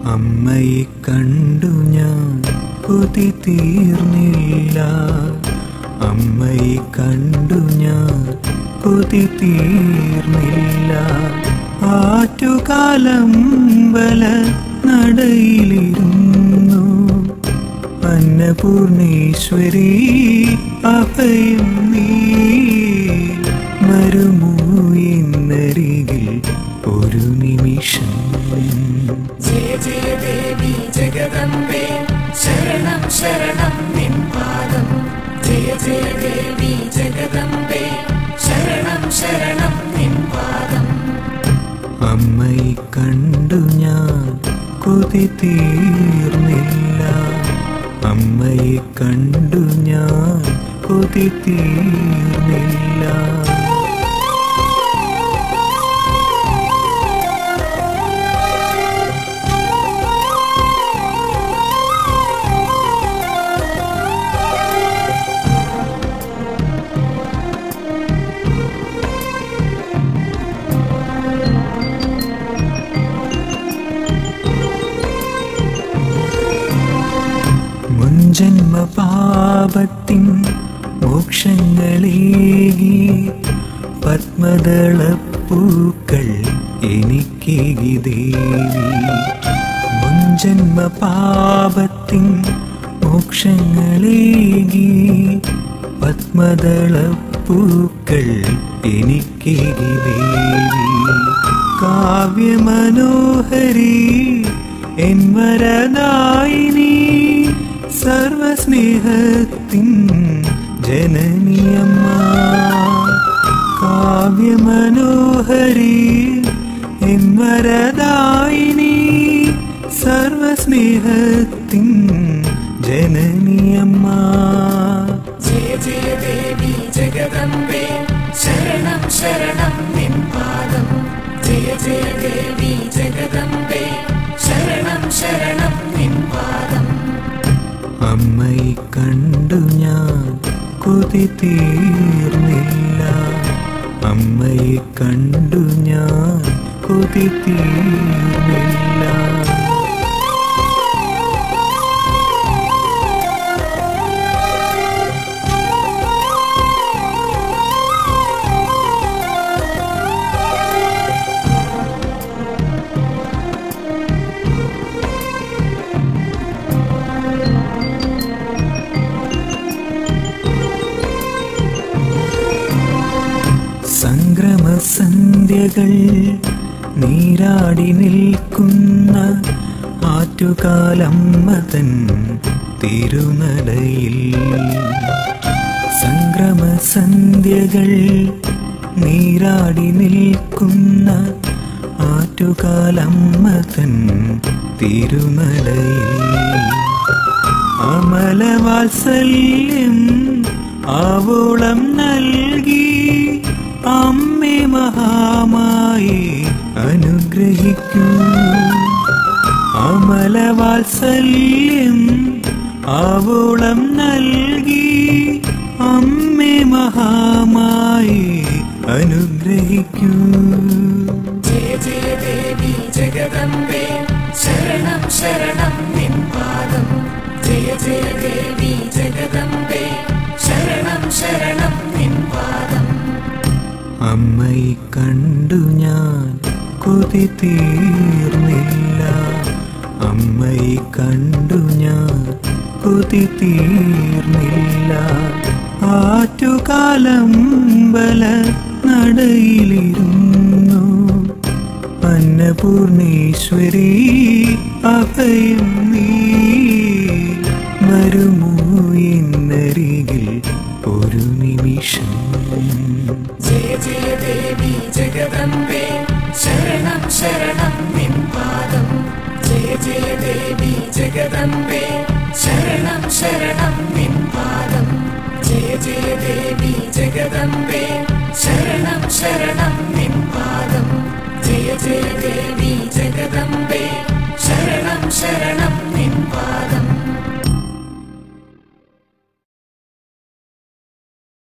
അമ്മയെ കണ്ടു ഞാൻ കൊതി തീർന്നില്ല അമ്മയെ കണ്ടു ഞാൻ കൊതി തീർന്നില്ല ആറ്റുകാലം വല നടയിലിരുന്നു അന്നപൂർണേശ്വരി അഭയം നീ മരുമോ എന്നരികിൽ ഒരു നിമിഷം ജയ ജയ ദേവി ജഗദംബേ ശരണം ശരണം നിൻ പാദം ജയ ജയ ദേവി ജഗദംബേ ശരണം ശരണം നിൻ പാദം അമ്മയെ കണ്ടു ഞാൻ കൊതി തീർന്നില്ല അമ്മയെ കണ്ടു ഞാൻ കൊതി തീർന്നില്ല മുൻജന്മ പാപത്തിൻ മോക്ഷങ്ങളേകി പത്മദളപ്പൂക്കൾ എനിക്കേകി ദേവി മുൻജന്മ പാപത്തിൻ മോക്ഷങ്ങളേകി പത്മദളപ്പൂക്കൾ എനിക്കേകി ദേവി കാവ്യമനോഹരി എന്മരനായിനി സർവസ്നേഹത്തിൻ ജനനിയമ്മ കാവ്യമനോഹരി എന്മരദായിനി സർവസ്നേഹത്തിൻ ജനനിയമ്മ ജയ ജയ ദേവി ജഗദംബേ ശരണം ശരണം നിൻ പാദം ജയ ജയ ദേവി ജഗദംബേ ശരണം ശരണം നിൻ പാദം അമ്മയെ കണ്ടു ഞാൻ കൊതി തീർന്നില്ല അമ്മയെ കണ്ടു ഞാൻ കൊതി തീർന്നില്ല സംക്രമസന്ധ്യകൾ നീരാടി നിൽക്കുന്ന ആറ്റുകാലമ്മതൻ തിരുനടയിൽ സംക്രമസന്ധ്യകൾ നീരാടി നിൽക്കുന്ന ആറ്റുകാലമ്മതൻ തിരുനടയിൽ അമലവാത്സല്യം ആവോളം നൽകി അമ്മേ മഹാമായി അനുഗ്രഹിക്കൂ അമലവാത്സല്യം ആവോളം നൽകി അമ്മേ മഹാമായി അനുഗ്രഹിക്കൂ ജയ ജയ ദേവി ജഗദംബേ ശരണം ശരണം നിൻ പാദം ജയ ജയ ദേവി ജഗദംബേ ശരണം ശരണം നിൻ പാദം അമ്മയെ കണ്ടു ഞാൻ കൊതി തീർന്നില്ല അമ്മയെ കണ്ടു ഞാൻ കൊതി തീർന്നില്ല ആറ്റുകാലം ബല നടയിലിരുന്നു അന്നപൂർണേശ്വരി അഭയം നീ മരുമോ എന്നരികിൽ ഒരു നിമിഷം ജയ ജയ ദേവി ജഗദംബേ ശരണം ശരണം നിൻ പാദം ജയ ജയ ദേവി ജഗദംബേ ശരണം ശരണം നിൻ പാദം ജയ ജയ ദേവി ജഗദംബേ ശരണം ശരണം നിൻ പാദം ജയ ജയ ദേവി ജഗദംബേ ശരണം ശരണം നിൻ പാദം